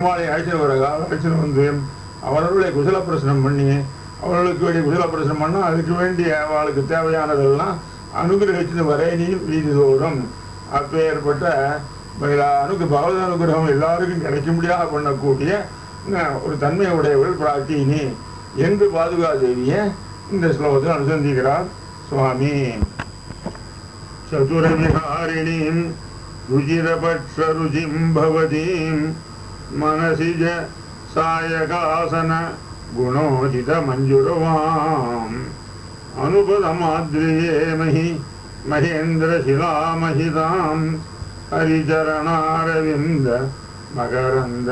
பெருமாளை அழைச்சிட்டு வர அழைச்சிட்டு வந்து அவர்களுடைய குசல பிரசனம் பண்ணி அவர்களுக்கு வேண்டிய குசல பிரசனம் பண்ணா அதுக்கு வேண்டிய அவளுக்கு தேவையானதெல்லாம் அனுகிரகிச்சுட்டு வர நீ வீதி தோறும் அப்பேற்பட்ட அனுக்கு பகவத அனுகிரகம் எல்லாருக்கும் கிடைக்க முடியாத பண்ணக்கூடிய அஹ், ஒரு தன்மை உடையவள் பிரார்த்தினி என்று பாதுகா தேவியை இந்த ஸ்லோகத்தில் அனுசந்திக்கிறார் சுவாமி चतुरविहारिणीं रुचिरपक्षरुचिं भवतीं मनसि च सायकासन गुणोचितमञ्जुरवाम् अनुपदमाद्रिये महि महेन्द्रशिलामहितां हरिचरणारविन्द मकरन्द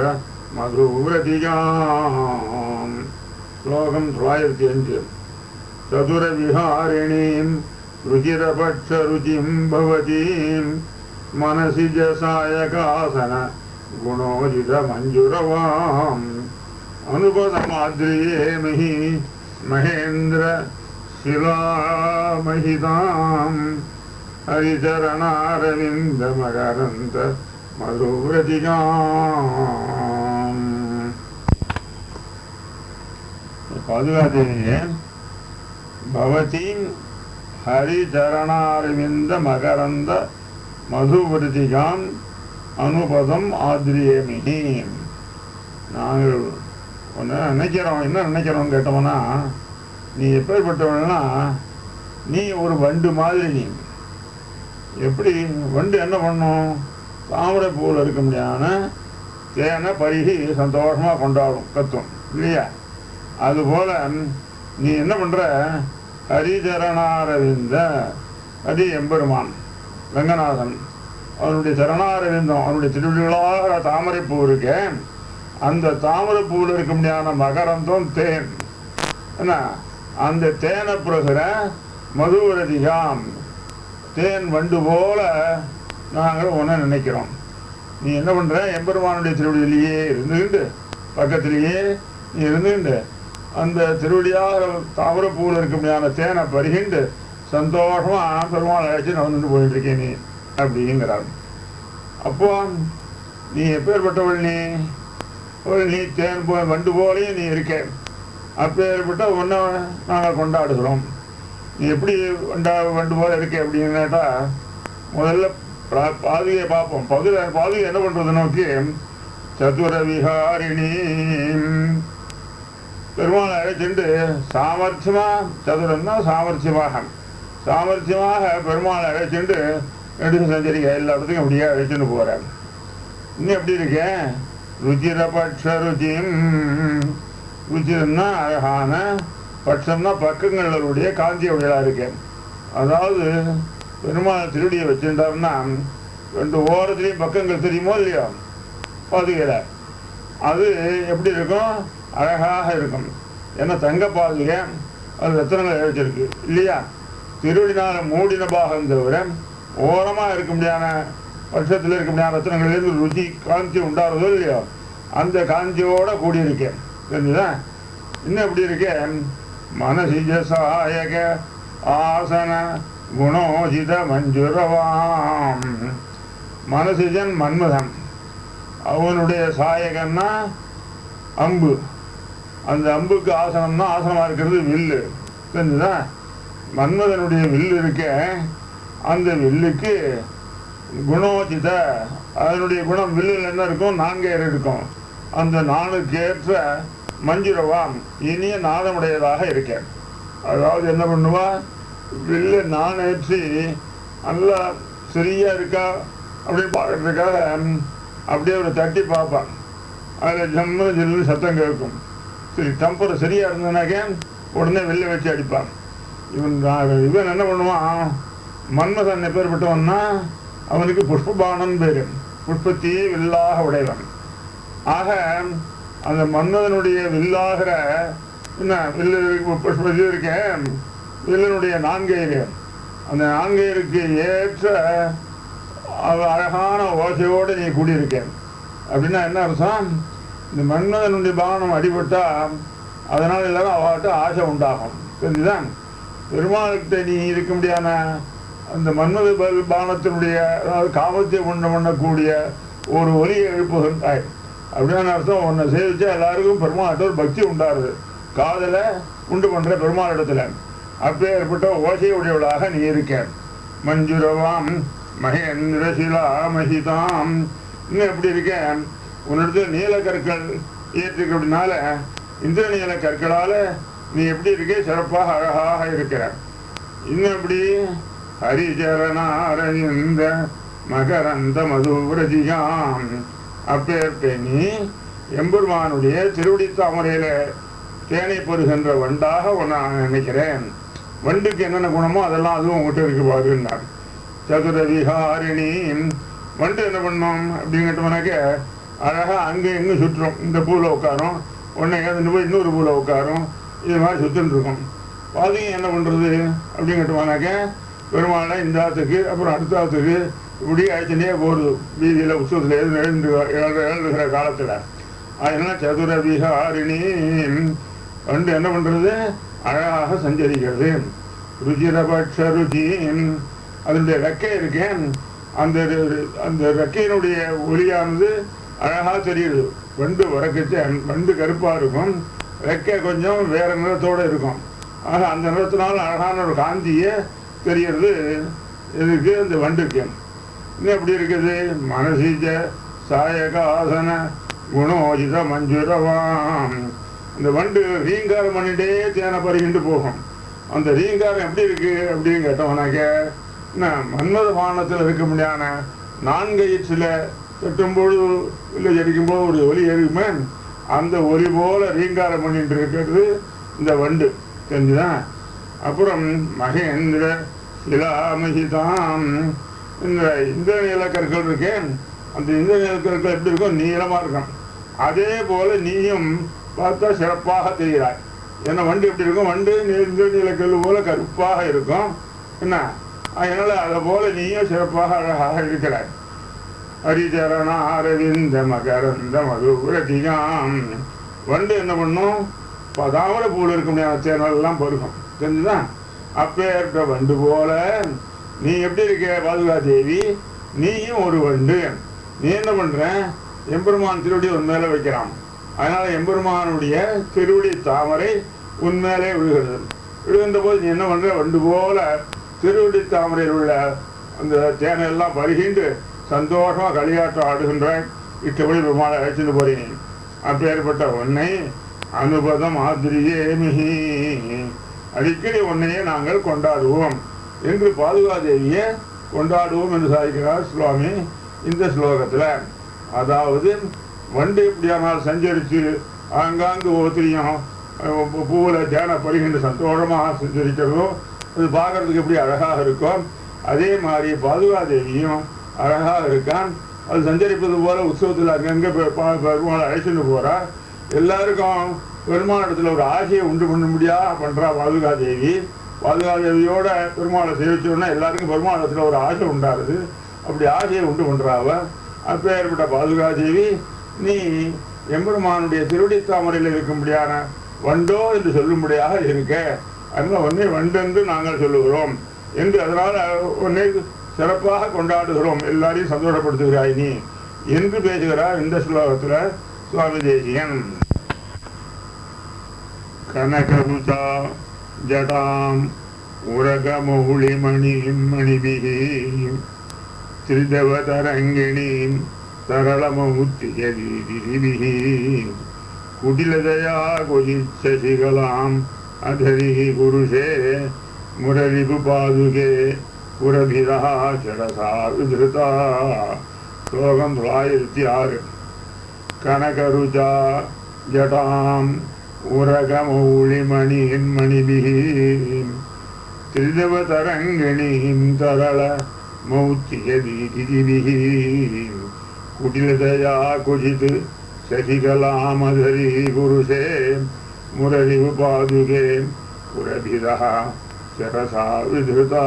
मधुव्रतिजाम् श्लोकं தொள்ளாயிரத்தி அஞ்சு चतुरविहारिणीं रुचिरपक्षरुचिं भवतीं मनसि च सायकासन गुणोजितमञ्जुरवाम् अनुपदमाद्रिये महि महेन्द्र शिलामहितां हरिचरणारविन्दमकरन्त मधुव्रतिकाम् பாதுகாதேவியே பவதீம் ஹரிச்சரணாரவிந்த மகரந்த மதுவிருத்திகாம் அனுபதம் ஆத்ரியேமினி நாங்கள் ஒன்று நினைக்கிறோம் என்ன நினைக்கிறோம் கேட்டோம்னா நீ எப்பேற்பட்டவனா நீ ஒரு வண்டு மாதிரி நீ எப்படி வண்டு என்ன பண்ணும் தாமரை பூவில் இருக்க முடியாத தேனை பருகி சந்தோஷமாக கொண்டாடும் கத்தும் இல்லையா அதுபோல நீ என்ன பண்ற ஹரிச்சரணாரவிந்த ஹரி எம்பெருமான் ரங்கநாதன் அவனுடைய சரணாரவிந்தம் அவனுடைய திருவிழாக தாமரைப்பூ இருக்கு அந்த தாமரைப்பூவில் இருக்க முடியாத மகரந்தம் தேன் என்ன அந்த தேனை பிறகுற மதுவரதிகாம் தேன் வண்டு போல நாங்கள் ஒன்று நினைக்கிறோம் நீ என்ன பண்ற எம்பெருமானுடைய திருவடியிலேயே இருந்துகிட்டு பக்கத்திலேயே நீ இருந்துகிட்டு அந்த திருவடியாக தாமரப்பூவில் இருக்க முடியாத தேனை பருகிண்டு சந்தோஷமா பெருமாள் அழைச்சி நடந்துட்டு போயிட்டு இருக்கேன் நீ அப்படிங்கிறார் அப்போ நீ எப்பேற்பட்டவள் நீ ஒரு நீ தேன் போ வண்டு போலையும் நீ இருக்க அப்பேற்பட்ட ஒன்றை நாங்கள் கொண்டாடுகிறோம் நீ எப்படி வண்டா வண்டு போல இருக்க அப்படின்னு கேட்டா முதல்ல பா- பாதுகையை பார்ப்போம் பாதுகை பாதுகை என்ன பண்றது நோக்கி சதுர விஹாரிணி பெருமாளை அழைச்சிட்டு சாமர்த்தியமா சதுரன்னா சாமர்த்தியமாக சாமர்த்தியமாக பெருமாளை அழைச்சிட்டு நெடுக சஞ்சரிக்க எல்லா இடத்துக்கும் அப்படியே அழைச்சிட்டு போறார் இன்னும் எப்படி இருக்கேன் ருச்சிர பட்ச ருச்சிம் ருச்சிரம்னா அழகான பட்சம்னா பக்கங்களுடைய காந்தியுடையதா இருக்கேன் அதாவது பெருமாள் திருடியை வச்சுட்டாருன்னா ரெண்டு ஓரத்துலேயும் பக்கங்கள் தெரியுமோ இல்லையோ பாதுகையில் அது எப்படி இருக்கும் அழகாக இருக்கும் ஏன்னா தங்க பாதுகை அது ரத்தனங்கள் இழைச்சிருக்கு இல்லையா திருவடினால மூடின பாகம் தவிர ஓரமாக இருக்க முடியாத பட்சத்தில் இருக்க முடியாத ரத்தனங்களிலிருந்து ருச்சி காஞ்சி உண்டாகிறதோ இல்லையோ அந்த காஞ்சியோட கூடியிருக்கேன் தெரிஞ்சுதா இன்னும் எப்படி இருக்கேன் மனசிஜ சாயக ஆசன குணோஜித மஞ்சுரவாம் மனசிஜன் மன்மதன் அவனுடைய சாயகன்னா அம்பு அந்த அம்புக்கு ஆசனம்னா ஆசனமா இருக்கிறது வில்லு தெரிஞ்சுதா மன்மதனுடைய வில்லு இருக்க அந்த வில்லுக்கு குணோச்சித அதனுடைய குணம் வில்லில் என்ன இருக்கும் நான்கேர் இருக்கும் அந்த நானுக்கேற்ற மஞ்சுரவாம் இனிய நாதமுடையதாக இருக்க அதாவது என்ன பண்ணுவா வில்லு நானேற்றி நல்லா சரியா இருக்கா அப்படின்னு பார்க்கறதுக்காக அப்படியே ஒரு தட்டி பார்ப்பான் அதில் ஜம்மு ஜில்லுன்னு சத்தம் கேட்கும் சரி டம்பர் சரியா இருந்ததுனாக்கே உடனே வெளில வச்சு அடிப்பான் இவன் நான் இவன் என்ன பண்ணுவான் மன்மதன் எப்பேற்பட்டவன்னா அவனுக்கு புஷ்பபானன் பேரு புஷ்பத்தையே வில்லாக உடையவன் ஆக அந்த மன்மதனுடைய வில்லாகிற என்ன வில்லு புஷ்ப இது இருக்கேன் வில்லனுடைய நான்கயிறு அந்த நான்கயிருக்கு ஏற்ற அவ அழகான ஓசையோடு நீ கூடியிருக்கேன் அப்படின்னா என்ன அர்த்தம் இந்த மன்மதனுடைய பானம் அடிபட்டா அதனால் எல்லாரும் அவர்கிட்ட ஆசை உண்டாகும் தெரிஞ்சுதான் பெருமாள்கிட்ட நீ இருக்க முடியாத அந்த மன்மத ப- பானத்தினுடைய அதாவது காமத்தை உண்டு பண்ணக்கூடிய ஒரு ஒலியை எழுப்புகின்றாய் அப்படின்னு அர்த்தம் உன்னை சேவிச்சா எல்லாருக்கும் பெருமாள்கிட்ட ஒரு பக்தி உண்டாருது காதல உண்டு பண்ற பெருமாள் இடத்துல அப்பேற்பட்ட ஓசை உடையவளாக நீ இருக்க மஞ்சுரவாம் மகேந்திர சிலா மகிதாம் இன்னும் எப்படி இருக்க உன்னிடத்தில் நீல கற்கள் ஏற்றிருக்க அப்படின்னால இந்திர நீல கற்களால நீ எப்படி இருக்க சிறப்பாக அழகாக இருக்கிற இன்னும் எப்படி ஹரிச்சரணாரவிந்த மகரந்த மதுவிரதிகாம் அப்பேற்பே நீ எம்பெருமானுடைய திருவடி தாமரையில தேனை பெறுகின்ற வண்டாக உன்னை நான் நினைக்கிறேன் வண்டுக்கு என்னென்ன குணமோ அதெல்லாம் அதுவும் உங்ககிட்ட இருக்கு பாருன்னார் சதுர விஹாரிணி வண்டு என்ன பண்ணும் அப்படின்னு கேட்டோம்னாக்க அழகா அங்கே எங்கும் சுற்றும் இந்த பூவில் உட்காரும் உடனே ஏதாவது போய் இன்னொரு பூவில் உட்காரும் இது மாதிரி சுத்தின்னு இருக்கும் பாதிங்க என்ன பண்ணுறது அப்படின்னு கேட்டோம்னாக்க பெருமாளை இந்த ஆத்துக்கு அப்புறம் அடுத்த ஆத்துக்கு இப்படி ஆயிடுச்சுனே போகுது வீதியில் உற்சவத்தில் எழுந்து எழுந்து எழு- எழுதுகிற காலத்தில் அதனால சதுர விஹாரிணி வண்டு என்ன பண்ணுறது அழகாக சஞ்சரிக்கிறது ருச்சிரபட்ச ருச்சி அதனுடைய ரெக்கை இருக்கேன் அந்த ரு- அந்த ரெக்கையினுடைய ஒலியானது அழகாக தெரியுது வண்டு வரக்கச்சு வண்டு கருப்பாக இருக்கும் ரெக்கை கொஞ்சம் வேற நிறத்தோடு இருக்கும் ஆக அந்த நிறத்தினால அழகான ஒரு காந்தியே தெரியறது இதுக்கு இந்த வண்டுக்கு இன்னும் எப்படி இருக்குது மனசிஜ சாயகாசன குணோஜித மஞ்சுரவாம் இந்த வண்டு ரீங்காரம் பண்ணிட்டே தேனை பருகிட்டு போகும் அந்த ரீங்காரம் எப்படி இருக்கு அப்படின்னு கேட்டோம்னாக்க என்ன மன்மத வானத்தில் இருக்க முடியாத நான்கயிற்றில் தட்டும்பொழுது இல்லை ஜடிக்கும்போது ஒரு ஒலி எரியுமே அந்த ஒலி போல ரீங்காரம் பண்ணிட்டு இருக்கிறது இந்த வண்டு தெரிஞ்சுதா அப்புறம் மகேந்திர சிலாமகிதாம் இந்த இந்திர நீலக்கற்கள் இருக்கேன் அந்த இந்திர நீலக்கற்கள் எப்படி இருக்கும் நீளமா இருக்கும் அதே போல நீயும் பார்த்தா சிறப்பாக தெரிகிறாய் ஏன்னா வண்டு எப்படி இருக்கும் வண்டு நீ- இந்திர நீலக்கல் போல கருப்பாக இருக்கும் என்ன அதனால அதை போல நீயும் சிறப்பாக அழகாக இருக்கிறாய் ஹரிச்சரண அரவிந்த மகரந்த மதுரதிகாம் வண்டு என்ன பண்ணும் பதாமர பூவில் இருக்க முடியாத சேனல் எல்லாம் பருகும் தெரிஞ்சுதான் அப்பேற்ற வண்டு போல நீ எப்படி இருக்க பாதுகா தேவி நீயும் ஒரு வண்டு நீ என்ன பண்ற எம்பெருமான் திருவடி உன் மேல வைக்கிறான் அதனால எம்பெருமானுடைய திருவடி தாமரை உன் மேலே விழுகிறது விழுகின்ற போது நீ என்ன பண்ற வண்டு போல திருவடி தாமரையில் உள்ள அந்த தேனை எல்லாம் பருகிண்டு சந்தோஷமா களியாட்டம் ஆடுகின்றாய் இட்டபடி பெருமாளை அழைச்சிட்டு போறீங்க அப்பேற்பட்ட உன்னை அனுபதம் ஆதிரியே மிகி அடிக்கடி உன்னையே நாங்கள் கொண்டாடுவோம் என்று பாதுகாதேவியை கொண்டாடுவோம் என்று சாதிக்கிறார் சுவாமி இந்த ஸ்லோகத்துல அதாவது வண்டு எப்படியானால் சஞ்சரித்து ஆங்காங்கு ஒவ்வொருத்தரையும் பூவில் தியான பருகின்ற சந்தோஷமாக சஞ்சரிக்கிறதோ அது பார்க்கறதுக்கு எப்படி அழகாக இருக்கும் அதே மாதிரி பாதுகாதேவியும் அழகாக இருக்கான் அது சஞ்சரிப்பது போல உற்சவத்தில் அங்கங்கே பெ- ப- பெருமாளை அழைச்சிட்டு போறா எல்லாருக்கும் பெருமாளிடத்தில் ஒரு ஆசையை உண்டு பண்ண முடியா பண்றா பாதுகாதேவி பாதுகாதேவியோட பெருமாளை சேவிச்சோன்னா எல்லாருக்கும் பெருமாளிடத்தில் ஒரு ஆசை உண்டாருது அப்படி ஆசையை உண்டு பண்றாவ அப்பேற்பட்ட பாதுகாதேவி நீ எம்பெருமானுடைய திருவடி தாமரையில் இருக்கும்படியான வண்டோ என்று சொல்லும்படியாக இருக்க அதனால உன்னை வண்டென்று நாங்கள் சொல்லுகிறோம் என்று அதனால உன்னை சிறப்பாக கொண்டாடுகிறோம் எல்லாரையும் சந்தோஷப்படுத்துகிறாய் நீ என்று பேசுகிறார் இந்த ஸ்லோகத்துல சுவாமி தேசியன் கனகருதா ஜடாம் உரகமௌளிமணிம் மணிபிகி त्रिदवतरङ्गिणीं तरलममुत्तियदिभिः कुटिलदया क्वचिच्छशिखलाम् अधरिः पुरुषे मुररिपुपादुके पुरभिरः शरसा विधृता श्लोकं தொள்ளாயிரத்தி ஆறு கனகருஜா ஜடாம் உரகமௌளிமணியின் மணிபிகி त्रिदवतरङ्गिणीं तरल मौत्यदिभिः कुटिलतया क्वचित् शशिकलामधरी पुरुषे मुररिपादुके पुरभिरः शरसा विधृता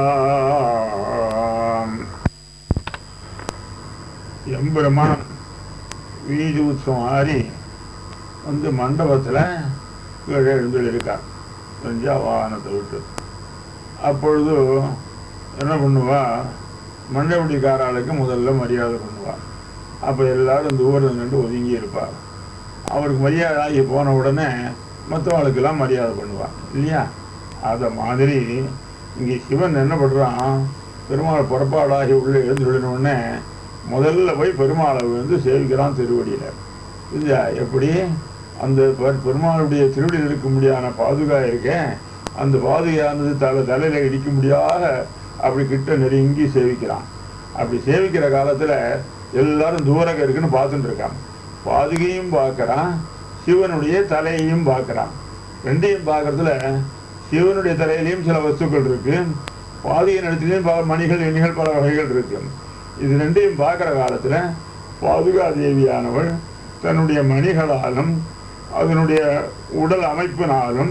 எம்பெருமான் வீதி உற்சவம் ஆறி வந்து மண்டபத்தில் கீழே எழுந்திருக்கார் கொஞ்சம் வாகனத்தை விட்டு அப்பொழுது என்ன பண்ணுவா மண்டபடிக்காராளுக்கு முதல்ல மரியாதை பண்ணுவா அப்போ எல்லாரும் தூரம் நின்று ஒதுங்கி இருப்பார் அவருக்கு மரியாதை ஆகி போன உடனே மற்றவங்களுக்கெல்லாம் மரியாதை பண்ணுவார் இல்லையா அதை மாதிரி இங்கே சிவன் என்ன பண்ணுறான் பெருமாள் புறப்பாடாகி உள்ளே எழுந்துள்ள உடனே முதல்ல போய் பெருமாளை வந்து சேவிக்கிறான் திருவடியில் இல்லையா எப்படி அந்த பெ- பெருமாளுடைய திருவடியில் இருக்க முடியாத பாதுகா இருக்கேன் அந்த பாதுகையானது தலை தலையில இடிக்க முடியாத அப்படி கிட்ட நெருங்கி சேவிக்கிறான் அப்படி சேவிக்கிற காலத்துல எல்லாரும் தூரக இருக்குன்னு பார்த்துட்டு இருக்கான் பாதுகையும் பார்க்கறான் சிவனுடைய தலையையும் பார்க்கறான் ரெண்டையும் பார்க்கறதுல சிவனுடைய தலையிலையும் சில வஸ்துக்கள் இருக்கு பாதுகை இடத்துலையும் பல மணிகள் எண்ணிகள் பல வகைகள் இருக்கு இது ரெண்டையும் பார்க்குற காலத்துல பாதுகா தேவியானவள் தன்னுடைய மணிகளாலும் அதனுடைய உடல் அமைப்பினாலும்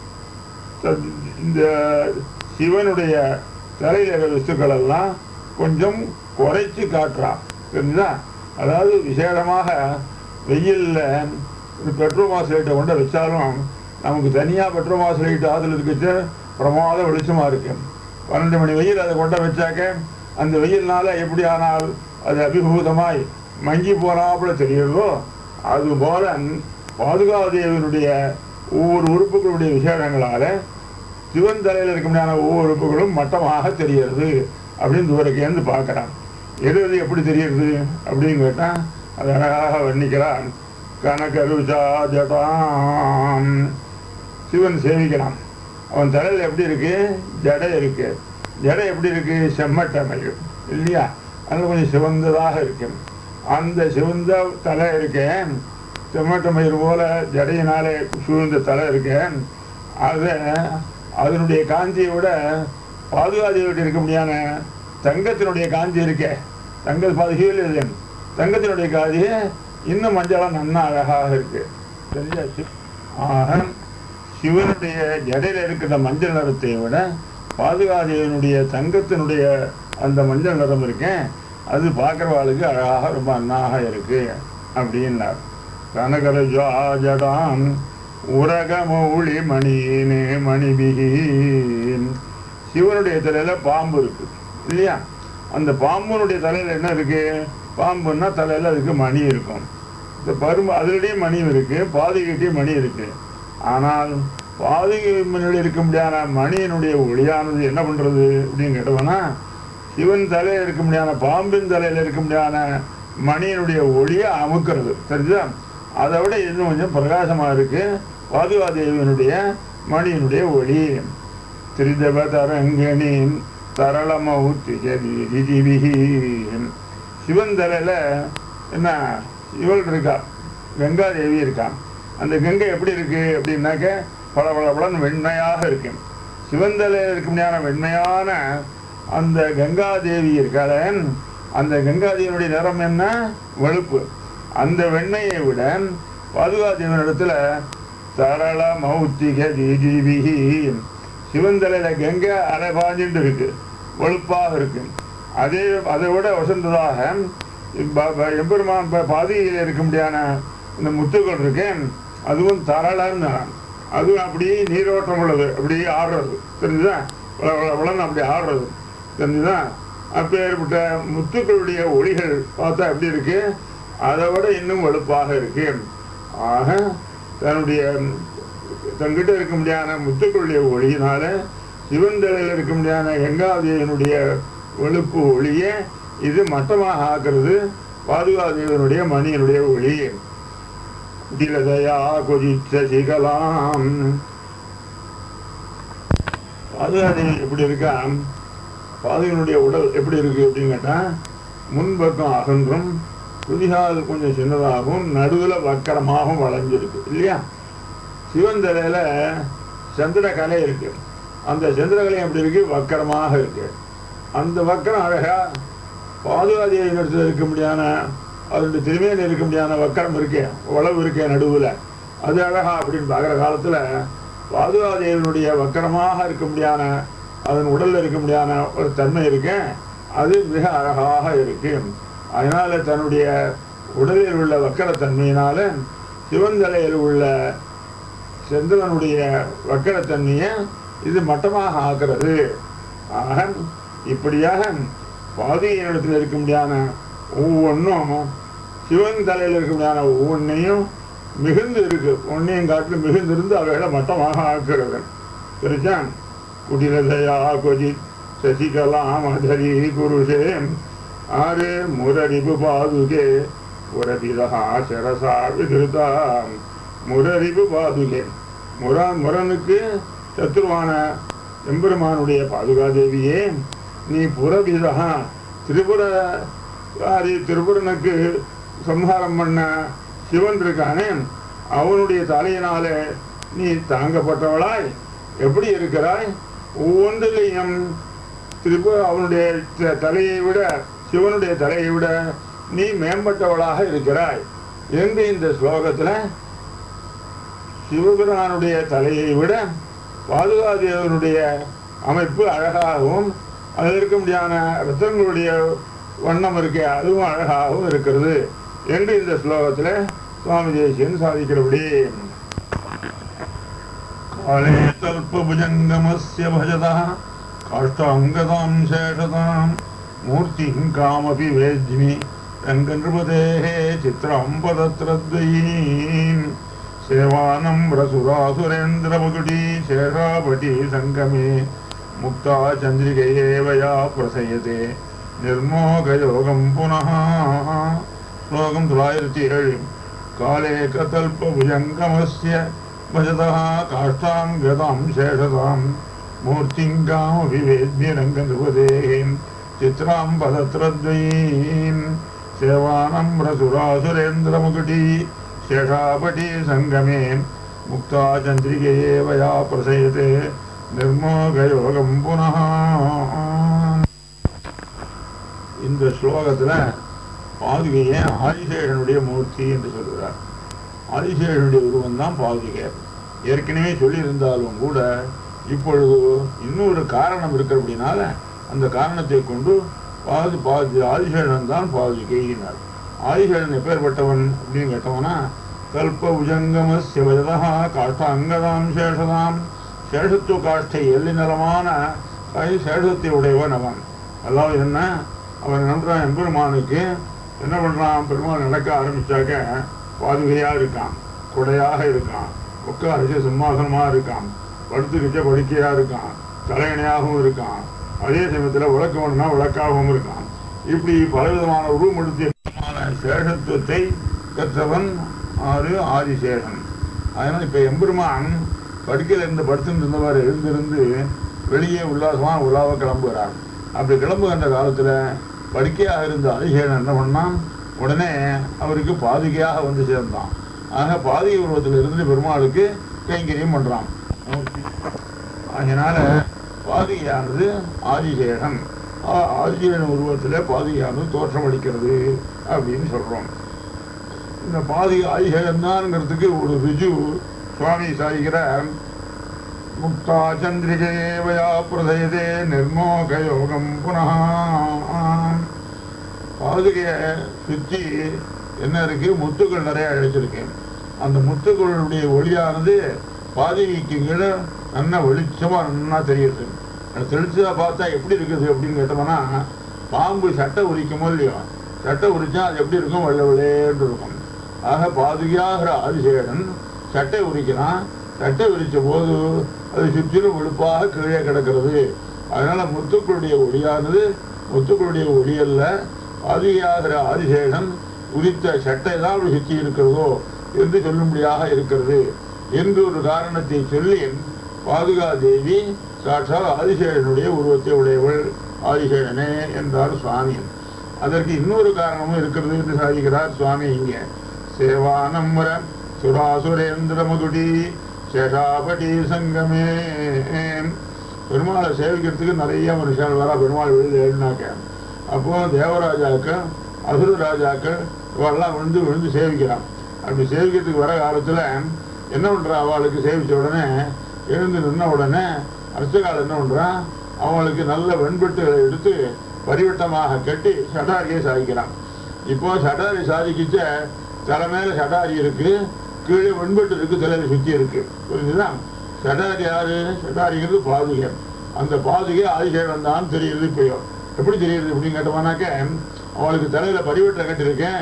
த- இந்த சிவனுடைய தலையில வஸ்துக்கள் எல்லாம் கொஞ்சம் குறைச்சு காட்டுறான் தெரிஞ்சுதா அதாவது விசேஷமாக வெயில்ல ஒரு பெட்ரோல் மாசு லைட்டை கொண்டு வச்சாலும் நமக்கு தனியாக பெட்ரோல் மாசு லைட் ஆதில் இருக்குச்சு பிரமாத வெளிச்சமா இருக்கு பன்னெண்டு மணி வெயில் அதை கொண்டு வச்சாக்க அந்த வெயில்னால எப்படி ஆனால் அது அபிபூதமாய் மங்கி போனாப்புல தெரியுதோ அது போல பாதுகாதேவனுடைய ஒவ்வொரு உறுப்புகளுடைய விசேஷங்களால சிவன் தலையில் இருக்க முடியாத ஒவ்வொரு உறுப்புகளும் மட்டமாக தெரிகிறது அப்படின்னு தூரக்கேந்து பார்க்கறான் எது எது எப்படி தெரியுது அப்படின்னு கேட்டா அது அழகாக வர்ணிக்கிறான் கனகருஜா ஜடாம் சிவன் சேவிக்கிறான் அவன் தலையில் எப்படி இருக்கு ஜடை இருக்கு ஜடை எப்படி இருக்கு செம்மட்டமையும் இல்லையா அது கொஞ்சம் சிவந்ததாக இருக்கு அந்த சிவந்த தலை இருக்கேன் செம்மட்டமயிர் போல ஜடையினாலே சூழ்ந்த தலை இருக்கேன் அதை அதனுடைய காஞ்சியை விட பாதுகாதியோடு இருக்க முடியாத தங்கத்தினுடைய காஞ்சி இருக்கே தங்க பாதுகையில் இது தங்கத்தினுடைய காஞ்சி இன்னும் மஞ்சளா நன்னா அழகாக இருக்கு தெரிஞ்சாச்சு ஆக சிவனுடைய ஜடையில இருக்கிற மஞ்சள் நிறத்தை விட பாதுகாதேவனுடைய தங்கத்தினுடைய அந்த மஞ்சள் நிறம் இருக்கேன் அது பார்க்குறவாளுக்கு அழகாக ரொம்ப நன்னாக இருக்கு அப்படின்னார் கனகரஜாஜடாம் உரகமௌளி மணினே மணிபிகி சிவனுடைய தலையில பாம்பு இருக்கு இல்லையா அந்த பாம்புனுடைய தலையில என்ன இருக்கு பாம்புன்னா தலையில அதுக்கு மணி இருக்கும் இந்த பரும்பு அதுலயும் மணி இருக்கு பாதுகிட்டையும் மணி இருக்கு ஆனால் பாதுகை முன்னாடி இருக்க முடியாத மணியினுடைய ஒளியானது என்ன பண்றது அப்படின்னு கேட்டோம்னா சிவன் தலையில இருக்க முடியாத பாம்பின் தலையில இருக்க முடியாத மணியினுடைய ஒளியை அமுக்கிறது தெரிஞ்சா அதை விட இன்னும் கொஞ்சம் பிரகாசமா இருக்கு பாதுகாதேவியனுடைய மணியினுடைய ஒளி திரிதவ தரங்கணி தரளமௌத்தி சிவன் தலையில என்ன இவள் இருக்கா கங்கா தேவி இருக்கா அந்த கங்கை எப்படி இருக்கு அப்படின்னாக்க பல பல பலன் வெண்மையாக இருக்கு சிவந்தலையில் இருக்க முடியாத வெண்மையான அந்த கங்கா தேவி இருக்காள அந்த கங்கா தேவியினுடைய நிறம் என்ன வெளுப்பு அந்த வெண்மையை விட பாதுகா தேவனிடத்துல தரள மௌத்திக தீஜீபிகி சிவந்தலையில கங்கை அரை பாஞ்சுட்டு இருக்கு வெளுப்பாக இருக்கு அதே அதை விட வசந்ததாக ப- ப- எம்பெருமான் ப- பாதியில் இருக்க முடியாத இந்த முத்துக்கள் இருக்கேன் அதுவும் தரளன்னு அதுவும் அப்படியே நீரோட்டம் உள்ளது அப்படியே ஆடுறது தெரிஞ்சுதா வள வள வளன்னு அப்படி ஆடுறது தெரிஞ்சுதா அப்பேற்பட்ட முத்துக்களுடைய ஒளிகள் பார்த்தா எப்படி இருக்கு அதை விட இன்னும் வெளுப்பாக இருக்கு ஆக தன்னுடைய தங்கிட்ட இருக்க முடியாத முத்துக்களுடைய ஒளியினால சிவன் தலையில் இருக்க முடியாத கங்காதேவனுடைய வெளுப்பு ஒளியை இது மட்டமாக ஆக்குறது பாதுகாதேவனுடைய மணியனுடைய ஒளி திலதயா கொதித்த சிகலாம் பாதுகாதேவி எப்படி இருக்கா பாதுகனுடைய உடல் எப்படி இருக்கு அப்படின்னு கேட்டா முன்பக்கம் அகன்றும் குதிகால் கொஞ்சம் சின்னதாகவும் நடுவுல வக்கரமாகவும் வளைஞ்சிருக்கு இல்லையா சிவன் தலையில சந்திர கலை இருக்கு அந்த சந்திரகலை எப்படி இருக்கு வக்கரமாக இருக்கு அந்த வக்கரம் அழகா பாதுகாதியை இடத்துல இருக்க முடியாத அதனுடைய திருமையில் இருக்க முடியாத வக்கரம் இருக்கே உழவு இருக்கே நடுவுல அது அழகா அப்படின்னு பார்க்குற காலத்துல பாதுகாதேவனுடைய வக்கரமாக இருக்க முடியாத அதன் உடல்ல இருக்க முடியாத ஒரு தன்மை இருக்கு அது மிக அழகாக இருக்கு அதனால தன்னுடைய உடலில் உள்ள வக்கரத்தன்மையினால சிவந்தலையில் உள்ள செந்தவனுடைய வக்கரத்தன்மையை இது மட்டமாக ஆக்குறது ஆக இப்படியாக பாதியினிடத்தில் இருக்க முடியாத ஒவ்வொன்றும் சிவன் தலையில் இருக்கக்கூடியான ஒவ்வொன்றையும் மிகுந்து இருக்கு ஒன்னையும் காட்டிலும் மிகுந்து இருந்து அவைகளை மட்டமாக ஆக்கிறது தெரிச்சான் குடிலதயா கொஜித் சசிகலா மதரி குருஷே ஆரே முரரிபு பாதுகே உரபிதா சரசா விதிருதா முரரிபு பாதுகே முர முரனுக்கு சத்ருவான எம்பெருமானுடைய பாதுகாதேவியே நீ புறபிதா திரிபுர ஆதி திரிபுரனுக்கு சம்ஹாரம் பண்ண சிவன் இருக்கானே அவனுடைய தலையினாலே நீ தாங்கப்பட்டவளாய் எப்படி இருக்கிறாய் ஒவ்வொன்றிலையும் திரிபுர அவனுடைய த- தலையை விட சிவனுடைய தலையை விட நீ மேம்பட்டவளாக இருக்கிறாய் என்று இந்த ஸ்லோகத்துல சிவபிரானுடைய தலையை விட பாதுகாதேவனுடைய அமைப்பு அழகாகவும் அதில் இருக்க முடியாத ரத்தங்களுடைய வண்ணம் இருக்கே அதுவும் அழகாகவும் இருக்கிறது என்று இந்த ஸ்லோகத்தில் சுவாமி தேசியன் சாதிக்கிறபடி காலே தல்பபுஜங்கமஸ்ய பஜதா காஷ்டாங்கதாம் சேஷதாம் மூர்த்திம் காமபி வேத்மி ரங்கநிருபதேः சித்ரம் பதத்ரத்வயீம் சேவானம் ரசுராசுரேந்திரமுகுடி சேஷாபட்டி சங்கமே முக்தா சந்திரிகையேவயா பிரசயதே நிர்மோகயோகம் புனः ஸ்லோகம் தொள்ளாயிரத்தி ஏழு காலே கதல்பபுஜங்கமஸ்ய भजतः काष्ठाङ्गतां शेषतां मूर्तिङ्गामभिवेद्य रङ्गनृपदेः चित्रां पदत्रद्वयीं सेवानं रसुरासुरेन्द्रमुकुटी शेषापटी सङ्गमे मुक्ता चन्द्रिके एव या प्रसयते निर्मोகயோகம் புனः இந்த ஸ்லோகத்துல பாதுகையை ஆதிசேஷனுடைய மூர்த்தி என்று சொல்கிறார் ஆதிசேஷனுடைய உருவம் தான் பாதுகை ஏற்கனவே சொல்லியிருந்தாலும் கூட இப்பொழுது இன்னொரு காரணம் இருக்கிறபடினால அந்த காரணத்தை கொண்டு பாது பாது ஆதிசேஷன் தான் பாதுகையினார் ஆதிசேஷன் எப்பேற்பட்டவன் அப்படின்னு கேட்டோம்னா கல்ப உஜங்கம சிவஜதா காஷ்டாங்கதாம் சேஷதாம் சேஷத்துவ காஷ்டை எள்ளி நிலமான கை- சேஷத்தை உடையவன் அவன் அதாவது என்ன அவன் நன்றான் எம்பெருமானுக்கு என்ன பண்றான் பெருமாள் நடக்க ஆரம்பிச்சாக்க பாதுகையா இருக்கான் கொடையாக இருக்கான் உட்காரிச்சு சிம்மாசனமா இருக்கான் படுத்துக்கிச்ச படுக்கையா இருக்கான் தலையணையாகவும் இருக்கான் அதே சமயத்துல விளக்கவனா விளக்காகவும் இருக்கான் இப்படி பலவிதமான உருவமெடுத்திய சேஷத்துவத்தை பெற்றவன் ஆறு ஆதிசேஷன் அதனால இப்ப எம்பெருமான் படுக்கையில இருந்து படுத்துட்டு இருந்தவர் எழுந்திருந்து வெளியே உல்லாசமா உலாவ கிளம்புகிறார் அப்படி கிளம்புகின்ற காலத்துல படுக்கையாக இருந்த ஆதிசேஷன் என்ன பண்ணான் உடனே அவருக்கு பாதுகையாக வந்து சேர்ந்தான் ஆக பாதுகை உருவத்தில் இருந்து பெருமாளுக்கு கைங்கரியம் பண்றான் ஆகையினால பாதுகையானது ஆதிசேஷன் ஆ- ஆதிசேஷன் உருவத்தில் பாதுகையானது தோற்றமளிக்கிறது அப்படின்னு சொல்றோம் இந்த பாதுகை ஆதிசேஷன் தான்ங்கிறதுக்கு ஒரு ருஜு சுவாமி சாதிக்கிறார் முக்தா சந்திரிகேவயா பிரதயதே நிர்மோக யோகம் புனः பாதுகையை சுற்றி என்ன இருக்கு முத்துக்கள் நிறைய அழைச்சிருக்கேன் அந்த முத்துக்களுடைய ஒளியானது பாதுகைக்கு கீழே நல்லா வெளிச்சமா நல்லா தெரியுது அது தெளிச்சதா பார்த்தா எப்படி இருக்குது அப்படின்னு கேட்டோம்னா பாம்பு சட்டை உரிக்குமோ இல்லையோ சட்டை உரிச்சா அது எப்படி இருக்கும் வெள்ளை வெள்ளேன்னு இருக்கும் ஆக பாதுகையாகிற ஆதிசேகன் சட்டை உரிக்கிறான் சட்டை உரிச்ச போது அது சுற்றிலும் வெளுப்பாக கீழே கிடக்கிறது அதனால முத்துக்களுடைய ஒளியானது முத்துக்களுடைய ஒளி அல்ல பாதுகையாகிற ஆதிசேகன் உரித்த சட்டை தான் அப்படி சுற்றி இருக்கிறதோ என்று சொல்லும்படியாக இருக்கிறது என்று ஒரு காரணத்தை சொல்லி பாதுகா தேவி சாட்சாத் ஆதிசேஷனுடைய உருவத்தை உடையவள் ஆதிசேஷனே என்றார் சுவாமி அதற்கு இன்னொரு காரணமும் இருக்கிறது என்று சாதிக்கிறார் சுவாமி இங்கே சேவானம்பர சுராசுரேந்திர மதுடி சேஷாபடி சங்கமே பெருமாளை சேவிக்கிறதுக்கு நிறைய மனுஷன் வரா பெருமாள் வெளியில் எழுதினாக்க அப்போ தேவராஜாக்கள் அசுர ராஜாக்கள் இவெல்லாம் விழுந்து விழுந்து சேவிக்கிறான் அப்படி சேவிக்கிறதுக்கு வர காலத்துல என்ன பண்றா அவளுக்கு சேவிச்ச உடனே எழுந்து நின்ன உடனே அர்ச்சகால் என்ன பண்றான் அவளுக்கு நல்ல வெண்பட்டுகளை எடுத்து பரிவட்டமாக கட்டி சடாரியை சாதிக்கிறான் இப்போ சடாரி சாதிக்கிச்ச தலை மேல சடாரி இருக்கு கீழே வெண்பட்டு இருக்கு தலையில சுத்தி இருக்கு புரிஞ்சுதா சடாரி யாரு சடாரிங்கிறது பாதுகை அந்த பாதுகை ஆதிசேவன் தான் தெரியுது இப்போ எப்படி தெரியுது அப்படின்னு கேட்டோம்னாக்க அவளுக்கு தலையில பரிவட்டை கட்டியிருக்கேன்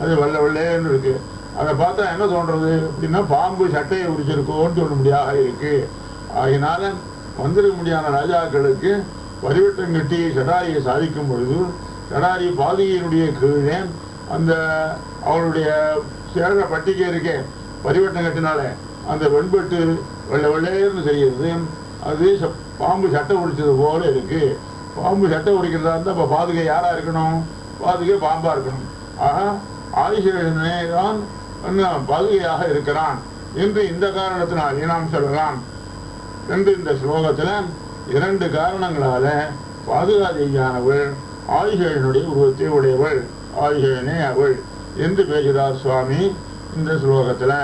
அது வெள்ளை வெள்ளைன்னு இருக்கு அதை பார்த்தா என்ன தோன்றது அப்படின்னா பாம்பு சட்டையை உரிச்சிருக்கோன்னு சொல்ல முடியாத இருக்கு ஆகினால வந்திருக்க முடியாத ராஜாக்களுக்கு வரிவட்டம் கட்டி சடாரியை சாதிக்கும் பொழுது சடாரி பாதியினுடைய கீழே அந்த அவளுடைய சேர பட்டிகை இருக்கே பரிவட்டம் கட்டினாலே அந்த வெண்பட்டு வெள்ளை வெள்ளையர்னு செய்யுது அது ச- பாம்பு சட்டை உடிச்சது போல இருக்கு பாம்பு சட்டை உடிக்கிறதா இருந்தா அப்ப பாதுகை யாரா இருக்கணும் பாதுகை பாம்பா இருக்கணும் ஆக ஆதிசேஷனே தான் என்ன பாதுகையாக இருக்கிறான் என்று இந்த காரணத்தினாலே நாம் சொல்லலாம் என்று இந்த ஸ்லோகத்துல இரண்டு காரணங்களால பாதுகாதேவியானவள் ஆதிசேஷனுடைய உருவத்தை உடையவள் ஆதிசேஷனே அவள் என்று பேசுகிறார் சுவாமி இந்த ஸ்லோகத்துல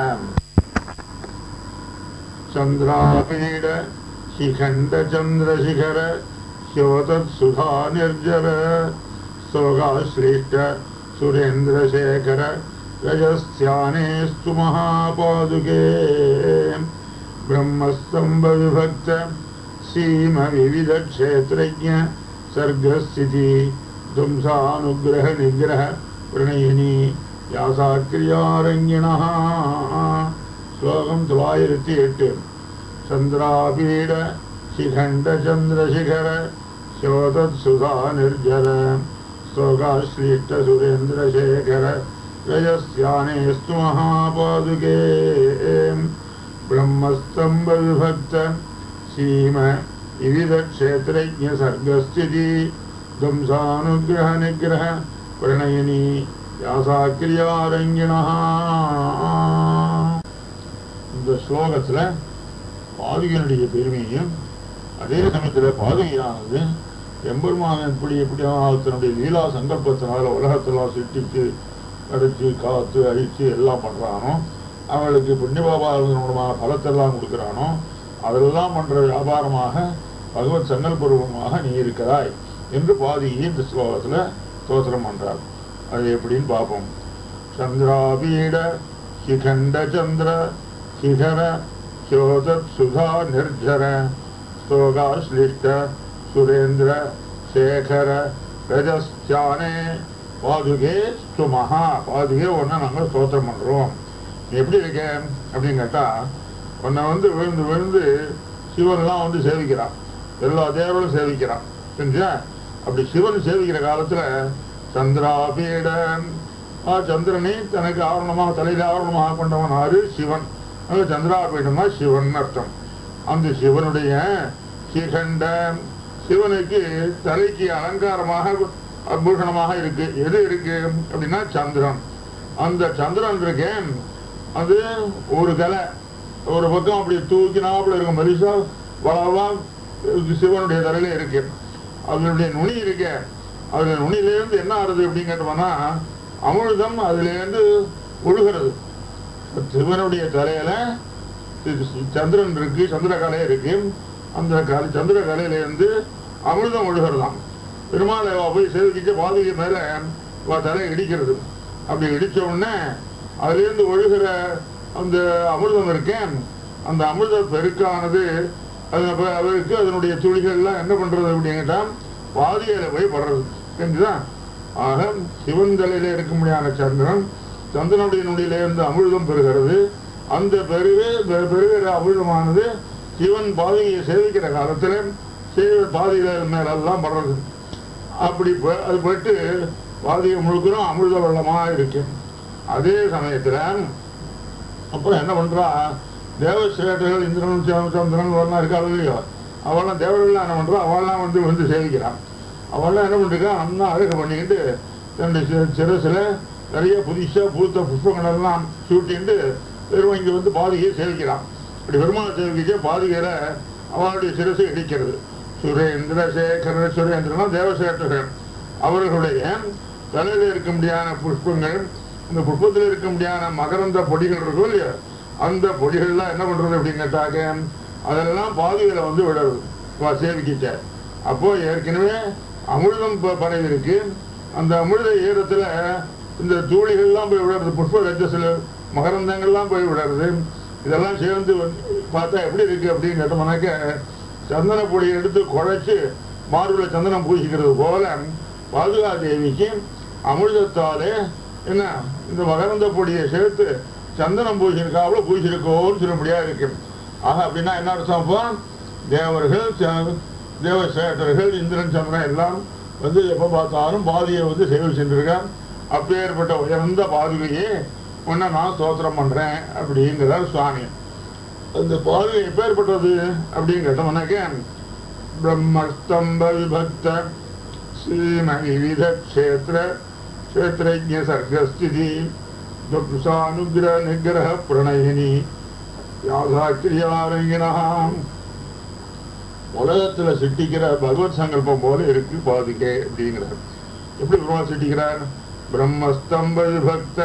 சந்திராபீட சிகண்ட சந்திரசிகர ஹியோதத் சுதா நிர்ஜர சோகாஸ்ரீஷ்ட சுரேந்திரசேகர ரஜஸ்யானேஸ்து மகாபாதுகே ब्रह्मस्तंभ विभक्त सीम विविध क्षेत्रज्ञ सर्गस्थिति ध्वंसानुग्रह निग्रह प्रणयिनी யாசாக்கிரியாரங்கிணா ஸ்லோகம் தொள்ளாயிரத்தி எட்டு சந்திராபீட சிகண்ட சந்திரசிகர சோதத் சுதா நிர்ஜர ஸ்லோகாஸ்லீஷ்ட சுரேந்திரசேகர ரஜஸ்யானேஸ்து மகாபாதுகே ब्रह्मस्तंभ विभक्त सीम विविध क्षेत्रज्ञ सर्गस्थिति ध्वंसानुग्रह निग्रह प्रणयिनी யாசாக்கிரியாரங்கிணா இந்த ஸ்லோகத்துல பாதுகையினுடைய பெருமையும் அதே சமயத்துல பாதுகையானது எம்பெருமான் எப்படி எப்படியாக தன்னுடைய லீலா சங்கல்பத்தினால உலகத்தெல்லாம் சிட்டித்து அடிச்சு காத்து அழிச்சு எல்லாம் பண்றானோ அவளுக்கு புண்ணியபாபாரமான பலத்தெல்லாம் கொடுக்குறானோ அதெல்லாம் பண்ற வியாபாரமாக பகவத் சங்கல்பூர்வமாக நீ இருக்கிறாய் என்று பாதியை இந்த ஸ்லோகத்துல தோத்திரம் பண்றார் அது எப்படின்னு பார்ப்போம் சந்திராபீட சிகண்ட சந்திர சிகர சோதத் சுதா நிர்ஜர ஸ்லோகாஸ்லிஷ்ட சுரேந்திர சேகர ரஜஸ்யானே பாதுகே சுமஹா பாதுகே ஒன்றை நாங்கள் ஸ்தோத்திரம் பண்றோம் நீ எப்படி இருக்க அப்படின்னு கேட்டா உன்னை வந்து விழுந்து விழுந்து சிவன்லாம் வந்து சேவிக்கிறான் எல்லா தேவர்களும் சேவிக்கிறான் தெரிஞ்சா அப்படி சிவன் சேவிக்கிற காலத்துல சந்திராபீடன் ஆ, சந்திரனை தனக்கு ஆவரணமாக தலையில ஆவரணமாக கொண்டவன் ஆறு சிவன் அது சந்திராபீடம்னா சிவன் அர்த்தம் அந்த சிவனுடைய சிகண்ட சிவனுக்கு தலைக்கு அலங்காரமாக பூஷணமாக இருக்கு எது இருக்கு அப்படின்னா சந்திரன் அந்த சந்திரன் இருக்கேன் அது ஒரு கலை ஒரு பக்கம் அப்படி தூக்கினாப்புல இருக்கும் மரிசா வளவா சிவனுடைய தலையில இருக்கு அதனுடைய நுனி இருக்கு அதுல நுனியிலேருந்து என்ன ஆறுது அப்படின்னு கேட்டோம்னா அமிர்தம் அதுலேருந்து ஒழுகிறது சிவனுடைய தலையில சந்திரன் இருக்கு சந்திரகலை இருக்கு அந்த கலை சந்திர கலையிலேருந்து அமிர்தம் ஒழுகிறதாம் பெருமாளை அவ போய் சேவிக்கிச்சு பாதுகை மேல அவ தலை இடிக்கிறது அப்படி இடிச்ச உடனே அதுலேருந்து ஒழுகிற அந்த அமிர்தம் இருக்கேன் அந்த அமிர்த பெருக்கானது அது அப்ப அவருக்கு அதனுடைய துளிகள்லாம் என்ன பண்றது அப்படின்னு கேட்டா பாதியில போய் படுறது தெரிஞ்சுதான் ஆக சிவன் தலையில இருக்க முடியாத சந்திரன் சந்திரனுடைய நுடியில இருந்து அமிர்தம் பெறுகிறது அந்த பெருக பெ- பெறுகிற அமிர்தமானது சிவன் பாதியை சேவிக்கிற காலத்துல சேவ பாதியில மேலெல்லாம் படுறது அப்படி ப- அது போயிட்டு பாதியை முழுக்கிறோம் அமிர்த வெள்ளமா இருக்கு அதே சமயத்துல அப்புறம் என்ன பண்றா தேவசேட்டர்கள் இந்திரன் ச- சந்திரன் வரலாம் இருக்காது இல்லையோ அவெல்லாம் தேவர்கள்லாம் என்ன பண்றா அவெல்லாம் வந்து வந்து சேவிக்கிறான் அவெல்லாம் என்ன பண்ணிருக்கா அண்ணா அழகு பண்ணிக்கிட்டு தன்னுடைய சி- சிரசுல நிறைய புதுசா பூத்த புஷ்பங்கள் எல்லாம் சூட்டிட்டு பெருமை இங்க வந்து பாதிகையை சேவிக்கிறான் இப்படி பெருமாள் சேவிக்க பாதிகையில அவளுடைய சிரசை இடிக்கிறது சுரேந்திர சேகர சுரேந்திரனா தேவசேட்டர்கள் அவர்களுடைய தலையில இருக்க முடியாத புஷ்பங்கள் இந்த புஷ்பத்தில் இருக்க முடியாத மகரந்த பொடிகள் இருக்கும் இல்லையா அந்த பொடிகள்லாம் என்ன பண்றது அப்படின்னு கேட்டாக்க அதெல்லாம் பாதியில வந்து விடுறது வா, சேவிக்கிட்ட அப்போ ஏற்கனவே அமிர்தம் ப- பரவி இருக்கு அந்த அமிர்த ஈரத்துல இந்த தூளிகள்லாம் போய் விடுறது புஷ்ப ரஜசில மகரந்தங்கள்லாம் போய் விடுறது இதெல்லாம் சேர்ந்து வந்து பார்த்தா எப்படி இருக்கு அப்படின்னு கேட்டோம்னாக்க சந்தன பொடியை எடுத்து குழைச்சு மார்பில் சந்தனம் பூசிக்கிறது போல பாதுகா தேவிக்கு அமிர்தத்தாலே என்ன இந்த மகரந்த பொடியை சேர்த்து சந்தனம் பூசியிருக்காவில் பூசியிருக்கோன்னு சொல்ல முடியாது இருக்கு ஆக அப்படின்னா என்ன அர்த்தம் அப்போ தேவர்கள் ச- தேவசேட்டர்கள் இந்திரன் சந்திரன் எல்லாம் வந்து எப்போ பார்த்தாலும் பாதியை வந்து சேவை செஞ்சிருக்கான் அப்பேற்பட்ட உயர்ந்த பாதுகையே உன்னை நான் ஸ்தோத்திரம் பண்றேன் அப்படிங்கிறார் சுவாமி அந்த பாதுகை எப்பேற்பட்டது அப்படின்னு கேட்டோம்னாக்க பிரம்மஸ்தம்ப விபக்த ஸ்ரீம விவித க்ஷேத்திர க்ஷேத்திரஜ சர்க்கஸ்திதி துப்சானுகிர நிகிரக பிரணயினி யாதாக்கிரியாரங்கினாம் உலகத்துல சிட்டிக்கிற பகவத் சங்கல்பம் போல இருக்கு பாதுகை அப்படிங்கிறார் எப்படி பிரம்மா சிட்டிக்கிறார் பிரம்மஸ்தம்ப விபக்த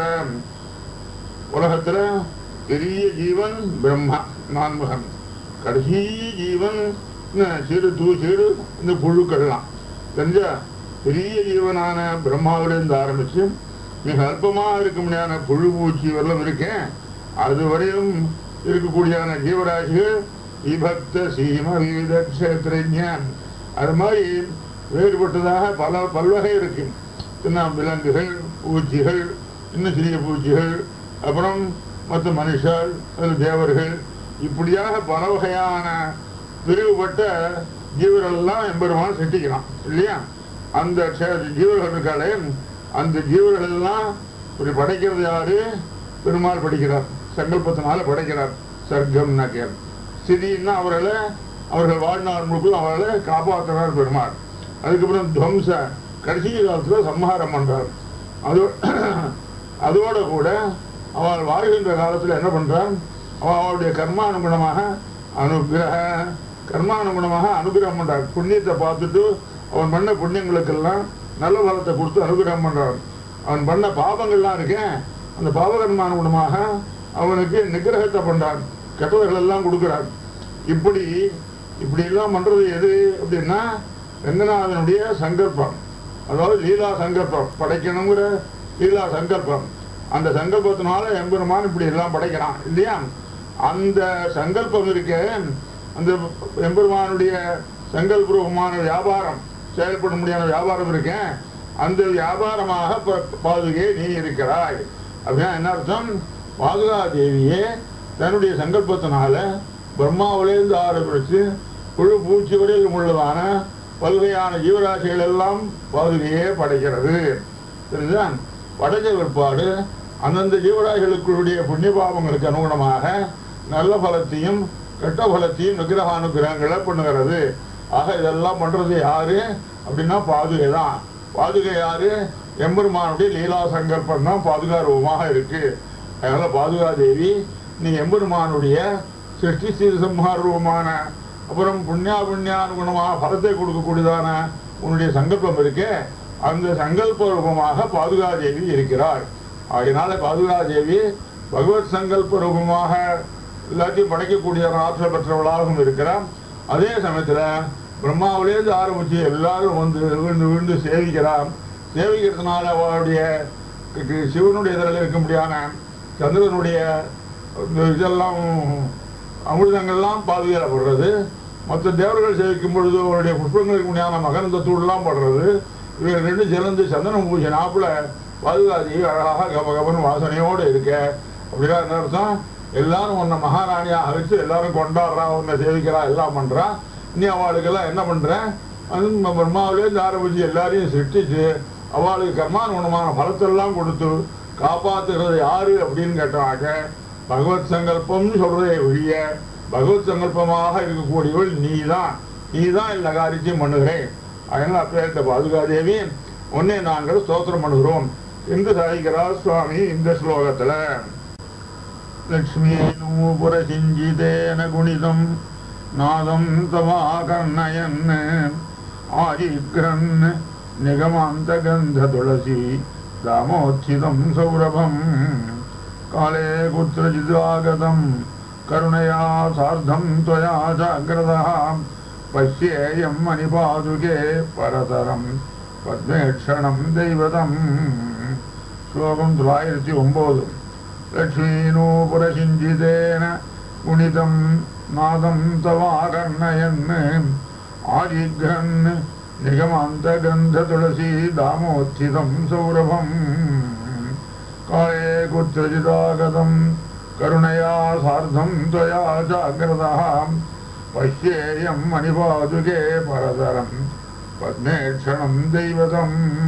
உலகத்துல பெரிய ஜீவன் பிரம்மா நான்முகன் கடைசி ஜீவன் என்ன, சிறு தூ சிறு இந்த புழுக்கள்லாம் தெரிஞ்சா பெரிய ஜீவனான பிரம்மாவிலிருந்து ஆரம்பிச்சு மிக அல்பமா இருக்க முடியாத புழு பூச்சி வரலும் இருக்கேன் அது வரையும் இருக்கக்கூடியான ஜீவராசிகள் விபக்த சீம விவித கஷேத்திரஞான் அது மாதிரி வேறுபட்டதாக பல பல்வகை இருக்கு என்ன விலங்குகள் பூச்சிகள் இன்னும் சிறிய பூச்சிகள் அப்புறம் மற்ற மனுஷர் அதில் தேவர்கள் இப்படியாக பல வகையான பிரிவுபட்ட ஜீவர்கள் எல்லாம் எம்பெருமான் சிட்டிக்கிறான் இல்லையா அந்த க்ஷே- ஜீவர்கள் இருக்காளே அந்த ஜீவர்கள் எல்லாம் இப்படி படைக்கிறது யாரு பெருமாள் படைக்கிறார் சங்கல்பத்தினால படைக்கிறார் சர்க்கம் நகர் ஸ்திதின்னா அவர்களை அவர்கள் வாழ்நாள் முழுக்கும் அவர்களை காப்பாற்றுறார் பெருமாள் அதுக்கப்புறம் துவம்ச கடைசி காலத்துல சம்ஹாரம் பண்றார் அது அதோட கூட அவள் வாழ்கின்ற காலத்துல என்ன பண்றான் அவ- அவளுடைய கர்மானுகுணமாக அனுகிரக கர்மானுகுணமாக அனுகிரகம் பண்றார் புண்ணியத்தை பார்த்துட்டு அவன் பண்ண புண்ணியங்களுக்கெல்லாம் நல்ல பலத்தை கொடுத்து அனுகிரகம் பண்றான் அவன் பண்ண பாபங்கள்லாம் இருக்கேன் அந்த பாவகர்மானுகுணமாக அவனுக்கு நிகிரகத்தை பண்றான் கெட்டவர்கள் எல்லாம் கொடுக்கிறான் இப்படி இப்படி எல்லாம் பண்றது எது அப்படின்னா ரங்கநாதனுடைய சங்கல்பம் அதாவது லீலா சங்கல்பம் படைக்கணுங்கிற லீலா சங்கல்பம் அந்த சங்கல்பத்தினால எம்பெருமான் இப்படி எல்லாம் படைக்கிறான் இல்லையா அந்த சங்கல்பம் இருக்க அந்த எம்பெருமானுடைய சங்கல்பூர்வமான வியாபாரம் செயல்பட முடியாத வியாபாரம் இருக்கேன் அந்த வியாபாரமாக ப- பாதுகே நீ இருக்கிறாய் அப்படின்னா என்ன அர்த்தம் பாதுகா தேவியே தன்னுடைய சங்கல்பத்தினால பிரம்மாவிலேருந்து ஆரம்பிச்சு புழு பூச்சி வரையில் உள்ளதான பல்கையான ஜீவராசிகள் எல்லாம் பாதுகையே படைக்கிறது தெரியுதா படைச்ச பிற்பாடு அந்தந்த ஜீவராசிகளுக்குடைய புண்ணிய பாவங்களுக்கு அனுகுணமாக நல்ல பலத்தையும் கெட்ட பலத்தையும் நிகிரகானுகிரகங்களை பண்ணுகிறது ஆக இதெல்லாம் பண்றது யாரு அப்படின்னா பாதுகை தான் பாதுகை யாரு எம்பெருமானுடைய லீலா சங்கல்பம் தான் பாதுகா ரூபமாக இருக்கு அதனால பாதுகா தேவி நீ எம்பெருமானுடைய சிருஷ்டி ஸ்ரீ சம்ஹார ரூபமான அப்புறம் புண்ணியா புண்ணியானுகுணமாக பலத்தை கொடுக்கக்கூடியதான உன்னுடைய சங்கல்பம் இருக்கே அந்த சங்கல்ப ரூபமாக பாதுகா தேவி இருக்கிறார் அதனால பாதுகா தேவி பகவத் சங்கல்ப ரூபமாக எல்லாத்தையும் படைக்கக்கூடிய ஆற்றல் பெற்றவளாகவும் இருக்கிறார் அதே சமயத்துல பிரம்மாவிலேருந்து ஆரம்பிச்சு எல்லாரும் வந்து விழுந்து விழுந்து சேவிக்கிறார் சேவிக்கிறதுனால அவருடைய கு- கு- சிவனுடைய இதில் இருக்க முடியாத சந்திரனுடைய இந்த இதெல்லாம் அமிர்தங்கள்லாம் பாதுகாக்கப்படுறது மற்ற தேவர்கள் சேவிக்கும் பொழுது அவருடைய புஷ்பங்களுக்கு முடியாத மகரந்த தூள்லாம் படுறது இவர் ரெண்டு சேர்ந்து சந்தனம் பூஜை நாப்புல பாதுகாதி அழகாக கப கபன்னு வாசனையோடு இருக்க அப்படின்னா என்ன அர்த்தம் எல்லாரும் உன்னை மகாராணியாக வச்சு எல்லாரும் கொண்டாடுறா உன்னை சேவிக்கிறா எல்லாம் பண்றா நீ அவளுக்கெல்லாம் என்ன பண்ற அது நம்ம பிரம்மாவிலேருந்து ஆரம்பிச்சு எல்லாரையும் சிருஷ்டிச்சு அவளுக்கு கர்மானுகுணமான பலத்தெல்லாம் கொடுத்து காப்பாத்துறது யாரு அப்படின்னு கேட்டாங்க பகவத் சங்கல்பம்னு சொல்றதே ஒழிய பகவத் சங்கல்பமாக இருக்கக்கூடியவள் நீதான் நீதான் எல்லா காரியத்தையும் பண்ணுகிறேன் அதனால அப்பேற்ற பாதுகாதேவி உன்னை நாங்கள் ஸ்தோத்திரம் பண்ணுகிறோம் என்று சாதிக்கிறார் சுவாமி இந்த ஸ்லோகத்துல லக்ஷ்மீனூபுரசிஞ்சிதேன குணிதம் நாதம் தவாகர்ணயன் ஆதிக்ரன் நிகமாந்தகந்த துளசி தாமோச்சிதம் சௌரபம் காலே குத்திரஜிதாகதம் கருணயா சார்த்தம் त्वया जाग्रतः पश्येयं मणिपादुके परतरं पद्मेक्षणं दैवतम् ஸ்லோகம் தொள்ளாயிரத்தி ஒன்பது லக்ஷ்மீனூபுரசிஞ்சிதேன குணிதம் நாதம் தவாகர்ணயன் ஆதிக்ரன் நிகமாந்த கந்த துளசி தாமோச்சிதம் சௌரபம் काले कुत्रचिदागतं करुणया सार्धं त्वया जाग्रतः पश्येयं मणिपादुके परतरं पद्मेक्षणं दैवतम्